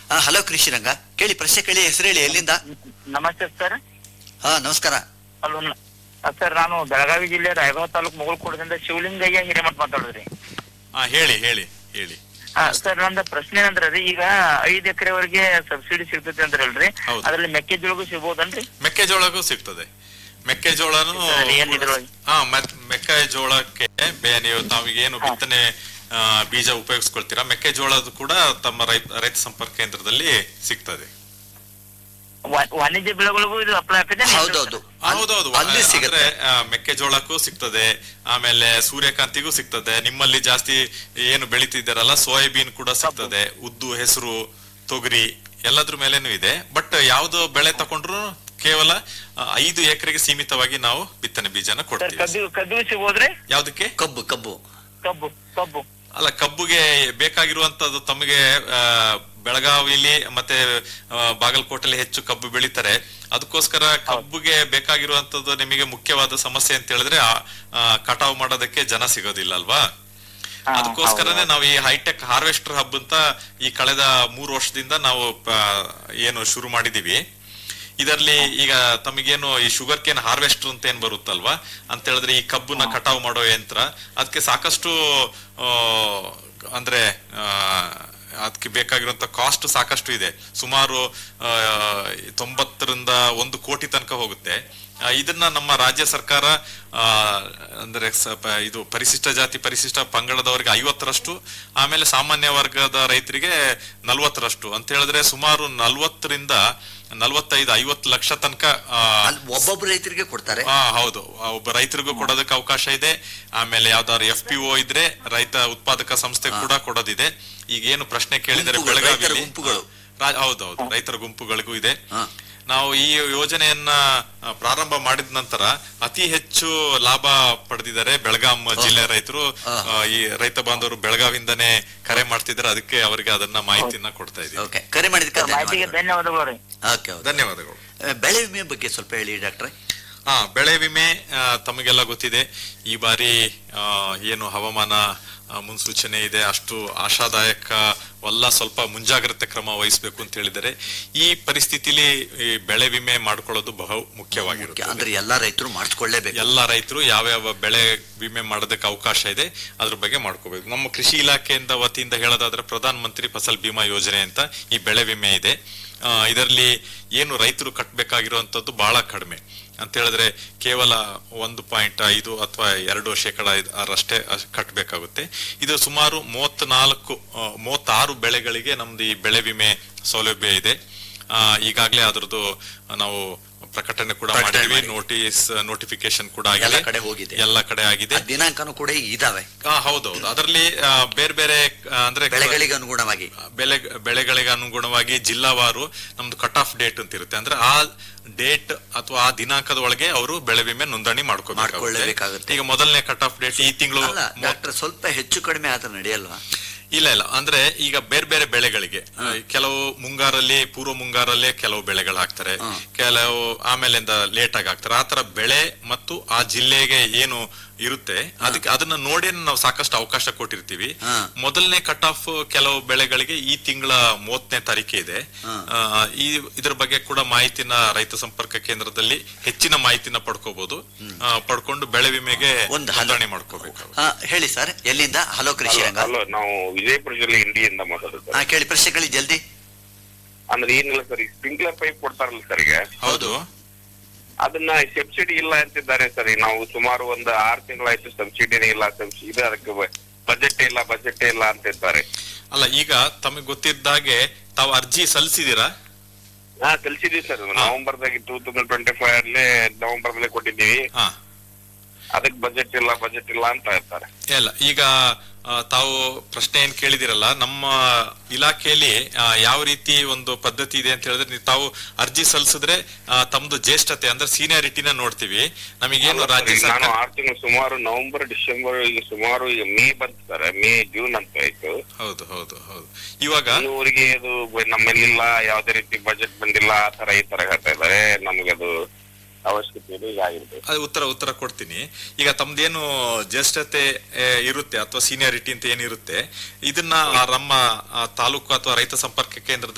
ಹಾ ಹಲೋ ಕೃಷಿರಂಗ ಕೇಳಿ ಪ್ರಶ್ನೆ ಕೇಳಿ ಹೆಸರು ಹೇಳಿ ಎಲ್ಲಿಂದ ನಮಸ್ತೆ ಸರ್ ಹಾ ನಮಸ್ಕಾರ ಹಲೋ ಸರ್ ನಾನು ಬೆಳಗಾವಿ ಜಿಲ್ಲೆ ರಾಯಗಾಂವ್ ತಾಲೂಕು ಮುಗುಳ್ಕೋಟದಿಂದ ಶಿವಲಿಂಗಯ್ಯ ಹಿರೇಮಠ ಮಾತಾಡಿದ್ರಿ ಹಾ ಹೇಳಿ ಹೇಳಿ ಹೇಳಿ ಸರ್ ನಂದು ಪ್ರಶ್ನೆ ಏನಂದ್ರೆ ರೀ ಈಗ ಐದ್ ಎಕರೆವರೆಗೆ ಸಬ್ಸಿಡಿ ಸಿಗ್ತೈತೆ ಅಂದ್ರಲ್ರಿ ಹೌದು. ಅದ್ರಲ್ಲಿ ಮೆಕ್ಕೆಜೋಳಗೂ ಸಿಗ್ಬೋದನ್ರಿ ಮೆಕ್ಕೆಜೋಳಗೂ ಸಿಗ್ತದೆ ಮೆಕ್ಕೆಜೋಳನು ಸರಿ, ಏನ್ ಇದ್ರೊಳಗೆ? ಹಾ ಮತ್ ಮೆಕ್ಕೆಜೋಳಕ್ಕೆ ಬೆ- ನೀವು ತಾವೀಗ ಏನು ಹಾ. ಬಿತ್ತನೆ ಆ, ಬೀಜ ಉಪಯೋಗಿಸ್ಕೊಳ್ತೀರಾ ಮೆಕ್ಕೆಜೋಳದ ಕೂಡ ತಮ್ಮ ರೈತ ರೈತ ಸಂಪರ್ಕ ಕೇಂದ್ರದಲ್ಲಿ ಸಿಗ್ತದೆ ವಾ- ವಾಣಿಜ್ಯ ಬೆಳೆಗಳಿಗೂ ಇದು ಅಪ್ಲೈ ಆಗ್ತದೆ ಹೌದೌದು ಹೌದೌದು ಅಲ್ಲಿ ಸಿಗುತ್ತೆ ಅಂದ್ರೆ ಆ, ಮೆಕ್ಕೆಜೋಳಕ್ಕೂ ಸಿಗ್ತದೆ ಆಮೇಲೆ ಸೂರ್ಯಕಾಂತಿಗೂ ಸಿಗ್ತದೆ ನಿಮ್ಮಲ್ಲಿ ಜಾಸ್ತಿ ಏನು ಬೆಳಿತಿದ್ದಾರಲ್ಲ ಸೋಯಾಬೀನ್ ಕೂಡ ಸಿಗ್ತದೆ ಉದ್ದು ಹೆಸರು ತೊಗರಿ ಎಲ್ಲದ್ರ ಮೇಲೇನು ಇದೆ ಬಟ್ ಯಾವ್ದು ಬೆಳೆ ತಕೊಂಡ್ರು ಕೇವಲ ಆ, ಐದು ಎಕರೆಗೆ ಸೀಮಿತವಾಗಿ ನಾವು ಬಿತ್ತನೆ ಬೀಜನ ಸರ್ ಕೊಡ್ತೀವಿ ಕಬ್ಬು ಕಬ್ಬಿಗೂ ಸಿಗ್ಬೋದ್ರಿ ಯಾವ್ದಕ್ಕೆ ಕಬ್ಬು ಕಬ್ಬು ಕಬ್ಬು ಕಬ್ಬು ಅಲ್ಲ ಕಬ್ಬುಗೆ ಬೇಕಾಗಿರುವಂತದ್ದು ತಮಗೆ ಆ, ಬೆಳಗಾವಿಲಿ ಮತ್ತೆ ಆ, ಬಾಗಲಕೋಟೆಲಿ ಹೆಚ್ಚು ಕಬ್ಬು ಬೆಳಿತಾರೆ ಅದಕ್ಕೋಸ್ಕರ ಕಬ್ಬುಗೆ ಬೇಕಾಗಿರುವಂತದ್ದು ನಿಮಗೆ ಮುಖ್ಯವಾದ ಸಮಸ್ಯೆ ಅಂತ ಹೇಳಿದ್ರೆ ಆ, ಆ, ಕಟಾವು ಮಾಡೋದಕ್ಕೆ ಜನ ಸಿಗೋದಿಲ್ಲ ಅಲ್ವಾ ಹಾ, ಅದಕ್ಕೋಸ್ಕರನೇ ಹೌದು. ನಾವು ಈ ಹೈಟೆಕ್ ಹಾರ್ವೆಸ್ಟರ್ ಹಬ್ ಅಂತ ಈ ಕಳೆದ ಮೂರು ವರ್ಷದಿಂದ ನಾವು ಪ- ಏನು ಶುರು ಮಾಡಿದೀವಿ ಇದರಲ್ಲಿ ಈಗ ತಮಗೇನು ಈ ಶುಗರ್ ಕೇನ್ ಹಾರ್ವೆಸ್ಟರ್ ಅಂತ ಏನ್ ಬರುತ್ತಲ್ವಾ ಅಂತ ಹೇಳಿದ್ರೆ ಈ ಕಬ್ಬುನ ಕಟಾವು ಮಾಡೋ ಯಂತ್ರ ಅದಕ್ಕೆ ಸಾಕಷ್ಟು ಆ, ಅಂದ್ರೆ ಆ, ಅದಕ್ಕೆ ಬೇಕಾಗಿರುವಂತ ಕಾಸ್ಟ್ ಸಾಕಷ್ಟು ಇದೆ ಸುಮಾರು ಆ, ತೊಂಬತ್ತರಿಂದ ಒಂದು ಕೋಟಿ ತನಕ ಹೋಗುತ್ತೆ ಆ, ಇದನ್ನ ನಮ್ಮ ರಾಜ್ಯ ಸರ್ಕಾರ ಆ, ಅಂದ್ರೆ ಸ- ಪ- ಇದು ಪರಿಶಿಷ್ಟ ಜಾತಿ ಪರಿಶಿಷ್ಟ ಪಂಗಡದವರಿಗೆ ಐವತ್ತರಷ್ಟು ಆಮೇಲೆ ಸಾಮಾನ್ಯ ವರ್ಗದ ರೈತರಿಗೆ ನಲ್ವತ್ತರಷ್ಟು ಅಂತ ಹೇಳಿದ್ರೆ ಸುಮಾರು ನಲ್ವತ್ತರಿಂದ ನಲ್ವತ್ತೈದು ಐವತ್ತು ಲಕ್ಷ ತನಕ ಆ, ಅಲ್ಲಿ ಒಬ್ಬೊಬ್ಬ ರೈತರಿಗೆ ಕೊಡ್ತಾರೆ ಹಾ ಹೌದು ಆ, ಒಬ್ಬ ರೈತರಿಗೂ ಕೊಡೋದಕ್ಕೆ ಅವಕಾಶ ಇದೆ ಆಮೇಲೆ ಯಾವ್ದಾದ್ರು ಎಫ್ ಪಿ ಒ ಇದ್ರೆ ರೈತ ಉತ್ಪಾದಕ ಸಂಸ್ಥೆ ಕೂಡ ಕೊಡೋದಿದೆ ಈಗ ಏನು ಪ್ರಶ್ನೆ ಕೇಳಿದರೆ ಗುಂಪುಗಳು, ರೈತರ ಬೆಳಗಾವಿಯಲ್ಲಿ ಗುಂಪುಗಳು. ರಾ- ಹೌದೌದು ರೈತರ ಗುಂಪುಗಳಿಗೂ ಇದೆ ಹಾ. ನಾವು ಈ ಯೋಜನೆಯನ್ನ ಆ, ಪ್ರಾರಂಭ ಮಾಡಿದ ನಂತರ ಅತಿ ಹೆಚ್ಚು ಲಾಭ ಪಡೆದಿದ್ದಾರೆ ಬೆಳಗಾಂ ಜಿಲ್ಲೆ ರೈತರು ಹಾ. ಆ, ಈ ರೈತ ಬಾಂಧವರು ಬೆಳಗಾವಿಂದನೇ ಕರೆ ಮಾಡ್ತಿದ್ದಾರೆ ಅದಕ್ಕೆ ಅವರಿಗೆ ಅದನ್ನ ಮಾಹಿತಿಯನ್ನ ಕೊಡ್ತಾ ಇದ್ದೀವಿ ಓಕೆ ಕರೆ ಮಾಡಿದಕ್ಕೆ ಸರ್, ಮಾಹಿತಿಗೆ ಧನ್ಯವಾದಗಳು ಧನ್ಯವಾದಗಳು ರೀ ಓಕೆ ಓಕೆ ಧನ್ಯವಾದಗಳು ಆ, ಬೆಳೆ ವಿಮೆ ಬಗ್ಗೆ ಸ್ವಲ್ಪ ಹೇಳಿ ಡಾಕ್ಟ್ರೆ ಹಾ ಬೆಳೆ ವಿಮೆ ಆ, ತಮಗೆಲ್ಲ ಗೊತ್ತಿದೆ ಈ ಬಾರಿ ಆ, ಏನು ಹವಾಮಾನ ಆ, ಮುನ್ಸೂಚನೆ ಇದೆ ಅಷ್ಟು ಆಶಾದಾಯಕವಲ್ಲ ಸ್ವಲ್ಪ ಮುಂಜಾಗ್ರತೆ ಕ್ರಮ ವಹಿಸಬೇಕು ಅಂತ ಹೇಳಿದರೆ ಈ ಪರಿಸ್ಥಿತಿಲಿ ಈ ಬೆಳೆ ವಿಮೆ ಮಾಡ್ಕೊಳ್ಳೋದು ಬಹು ಮುಖ್ಯವಾಗಿರುತ್ತೆ ಅಂದ್ರೆ ಎಲ್ಲಾ ರೈತರು ಮಾಡಿಸ್ಕೊಳ್ಳೇಬೇಕು ಎಲ್ಲ ರೈತರು ಯಾವ್ಯಾವ ಬೆಳೆ ವಿಮೆ ಮಾಡೋದಕ್ಕೆ ಅವಕಾಶ ಇದೆ ಅದ್ರ ಬಗ್ಗೆ ಮಾಡ್ಕೋಬೇಕು ನಮ್ಮ ಕೃಷಿ ಇಲಾಖೆಯಿಂದ ವತಿಯಿಂದ ಹೇಳೋದಾದ್ರೆ ಪ್ರಧಾನ ಮಂತ್ರಿ ಫಸಲ್ ಬಿಮಾ ಯೋಜನೆ ಅಂತ ಈ ಬೆಳೆ ವಿಮೆ ಇದೆ ಇದರಲ್ಲಿ ಏನು ರೈತರು ಕಟ್ಟಬೇಕಾಗಿರುವಂತದ್ದು ಬಹಳ ಕಡಿಮೆ ಅಂತ ಹೇಳಿದ್ರೆ ಕೇವಲ ಒಂದು ಪಾಯಿಂಟ್ ಐದು ಅಥವಾ ಎರಡು ಶೇಕಡ ಐದ್- ಅರಷ್ಟೇ ಅಷ್ಟ್ ಕಟ್ಟಬೇಕಾಗುತ್ತೆ ಇದು ಸುಮಾರು ಮೂವತ್ನಾಲ್ಕು ಆ, ಮೂವತ್ತಾರು ಬೆಳೆಗಳಿಗೆ ನಮ್ದು ಈ ಬೆಳೆ ವಿಮೆ ಸೌಲಭ್ಯ ಇದೆ ಆ, ಈಗಾಗ್ಲೇ ಅದ್ರದ್ದು ನಾವು ಪ್ರಕಟಣೆ ಕೂಡ ಪ್ರಕಟಣೆ ಮಾಡಿದ್ವಿ ಮಾಡಿ. ನೋಟಿಸ್ ನೋಟಿಫಿಕೇಶನ್ ಕೂಡ ಎಲ್ಲ ಆಗಿದೆ ಕಡೆ ಹೋಗಿದೆ ಎಲ್ಲ ಕಡೆ ಆಗಿದೆ ಆ ದಿನಾಂಕನೂ ಕೂಡ ಇದಾವೆ ಆ, ಹೌದೌದು ಅದರಲ್ಲಿ ಆ, ಬೇರೆ ಬೇರೆ ಆ, ಅಂದ್ರೆ ಬೆಳೆಗಳಿಗೆ ಅನುಗುಣವಾಗಿ ಬೆಳೆ ಬೆಳೆಗಳಿಗೆ ಅನುಗುಣವಾಗಿ ಜಿಲ್ಲಾವಾರು ನಮ್ದು ಕಟ್ ಆಫ್ ಡೇಟ್ ಅಂತ ಇರುತ್ತೆ ಅಂದ್ರೆ ಆ ಡೇಟ್ ಅಥವಾ ಆ ದಿನಾಂಕದ ಒಳಗೆ ಅವರು ಬೆಳೆ ವಿಮೆ ನೋಂದಣಿ ಮಾಡ್ಕೋಬೇಕಾಗುತ್ತೆ ಮಾಡ್ಕೊಳ್ಳೇಬೇಕಾಗುತ್ತೆ. ಈಗ ಮೊದಲನೇ ಕಟ್ ಆಫ್ ಡೇಟ್ ಈ ತಿಂಗಳು ಅಲ್ಲ ಡಾಕ್ಟರ್ ಸ್ವಲ್ಪ ಹೆಚ್ಚು ಕಡಿಮೆ ಆದ್ರೆ ನಡೆಯಲ್ವಾ ಇಲ್ಲ ಇಲ್ಲ ಅಂದ್ರೆ ಈಗ ಬೇರೆ ಬೇರೆ ಬೆಳೆಗಳಿಗೆ ಆ, ಕೆಲವು ಮುಂಗಾರಲ್ಲಿ ಪೂರ್ವ ಮುಂಗಾರಲ್ಲೇ ಕೆಲವು ಬೆಳೆಗಳು ಹಾಕ್ತಾರೆ ಹಾ. ಕೆಲವು ಆಮೇಲಿಂದ ಲೇಟ್ ಆಗಿ ಹಾಕ್ತಾರೆ ಆತರ ಬೆಳೆ ಮತ್ತು ಆ ಜಿಲ್ಲೆಗೆ ಏನು ಇರುತ್ತೆ ಅದಕ್ಕೆ ಅದನ್ನ ನೋಡಿ ನಾವು ಸಾಕಷ್ಟು ಅವಕಾಶ ಕೊಟ್ಟಿರ್ತೀವಿ ಹಾ. ಮೊದಲನೇ ಕಟ್ ಆಫ್ ಕೆಲವು ಬೆಳೆಗಳಿಗೆ ಈ ತಿಂಗಳ ಮೂವತ್ತನೇ ತಾರೀಕು ಇದೆ ಹಾ. ಆ, ಈ ಇದ್ರ ಬಗ್ಗೆ ಕೂಡ ಮಾಹಿತಿನ ರೈತ ಸಂಪರ್ಕ ಕೇಂದ್ರದಲ್ಲಿ ಹೆಚ್ಚಿನ ಮಾಹಿತಿನ ಪಡ್ಕೋಬಹುದು ಆ, ಪಡ್ಕೊಂಡು ಬೆಳೆ ವಿಮೆಗೆ ಒಂದು ಹಲೋ. ನೋಂದಣಿ ಮಾಡ್ಕೋಬೇಕಾಗುತ್ತೆ ಹಾ ಹೇಳಿ ಸರ್ ಎಲ್ಲಿಂದ ಹಲೋ ಕೃಷಿ ರಂಗ ಹಲೋ ನಾವು ವಿಜಯಪುರ ಜಿಲ್ಲೆ ಇಂಡಿಯಿಂದ ಮಾತಾಡೋದು ಹಾ ಕೇಳಿ ಪ್ರಶ್ನೆಗಳು ಜಲ್ದಿ ಅಂದ್ರೆ ಏನಿಲ್ಲ ಸರ್ ಈಗ ಸ್ಪ್ರಿಂಕ್ಲರ್ ಪೈಪ್ ಕೊಡ್ತಾರಲ್ಲ ಸರ್ ಈಗ ಹೌದು ಅದನ್ನ ಸಬ್ಸಿಡಿ ಇಲ್ಲ ಅಂತಿದ್ದಾರೆ ಸರ್ ಈಗ ನಾವು ಸುಮಾರು ಒಂದು ಆರು ತಿಂಗಳಾಯ್ತು ಸಬ್ಸಿಡಿನೇ ಇಲ್ಲ ಸಬ್ಸಿಡಿ ಇದು ಅದಕ್ಕೆ ಬಜೆಟ್ ಇಲ್ಲ ಬಜೆಟ್ ಇಲ್ಲ ಅಂತಿದ್ದಾರೆ ಅಲ್ಲ ಈಗ ತಮಗೆ ಗೊತ್ತಿದ್ದಾಗೆ ತಾವು ಅರ್ಜಿ ಸಲ್ಲಿಸಿದೀರಾ ಹಾ ಕಲ್ಸಿದೀವಿ ಸರ್ ನವೆಂಬರ್ದಾಗ ಟೂ ತೌಸಂಡ್ ಟ್ವೆಂಟಿ ಫೈವ್ ಅಲ್ಲಿ ನವೆಂಬರ್ ದಲ್ಲಿ ಕೊಟ್ಟಿದ್ದೀವಿ ಹಾ ಅದಕ್ಕೆ ಬಜೆಟ್ ಇಲ್ಲ ಬಜೆಟ್ ಇಲ್ಲ ಅಂತ ಹೇಳ್ತಾರೆ ಇಲ್ಲ ಈಗ ಆ, ತಾವು ಪ್ರಶ್ನೆ ಏನ್ ಕೇಳಿದಿರಲ್ಲ ನಮ್ಮ ಇಲಾಖೆಯಲ್ಲಿ ಆ, ಯಾವ ರೀತಿ ಒಂದು ಪದ್ಧತಿ ಇದೆ ಅಂತ ಹೇಳಿದ್ರೆ ನೀವು ತಾವು ಅರ್ಜಿ ಸಲ್ಲಿಸಿದ್ರೆ ಆ, ತಮ್ದು ಜ್ಯೇಷ್ಠತೆ ಅಂದ್ರೆ ಸೀನಿಯಾರಿಟಿನ ನೋಡ್ತೀವಿ ನಮಗೇನು ರಾಜ್ಯ ಈಗ ನಾನು ಸರ್ಕಾರ ಆರು ತಿಂಗಳು ಸುಮಾರು ನವೆಂಬರ್ ಡಿಸೆಂಬರ್ ಈಗ ಸುಮಾರು ಈಗ ಮೇ ಬಂತು ಸರ್ ಮೇ ಜೂನ್ ಅಂತ ಆಯ್ತು ಹೌದು ಹೌದು ಹೌದು ಇವಾಗ ಇನ್ನೂವರೆಗೆ ಅದು ನಮ್ಮಲ್ಲಿಲ್ಲ ಯಾವುದೇ ರೀತಿ ಬಜೆಟ್ ಬಂದಿಲ್ಲ ಆ ತರ ಈ ತರ ಹೇಳ್ತಾ ಇದ್ದಾರೆ ನಮ್ಗೆ ಅದು ಅವಶ್ಯಕತೆ ಇದೆ ಈಗ ಆಗಿರ್ಬೇಕು ಅದು ಉತ್ತರ ಉತ್ತರ ಕೊಡ್ತೀನಿ ಈಗ ತಮ್ದೇನು ಜ್ಯೇಷ್ಠತೆ ಆ, ಇರುತ್ತೆ ಅಥವಾ ಸೀನಿಯಾರಿಟಿ ಅಂತ ಏನಿರುತ್ತೆ ಇದನ್ನ ಆ ನಮ್ಮ ಆ, ತಾಲೂಕು ಅಥವಾ ರೈತ ಸಂಪರ್ಕ ಕೇಂದ್ರದ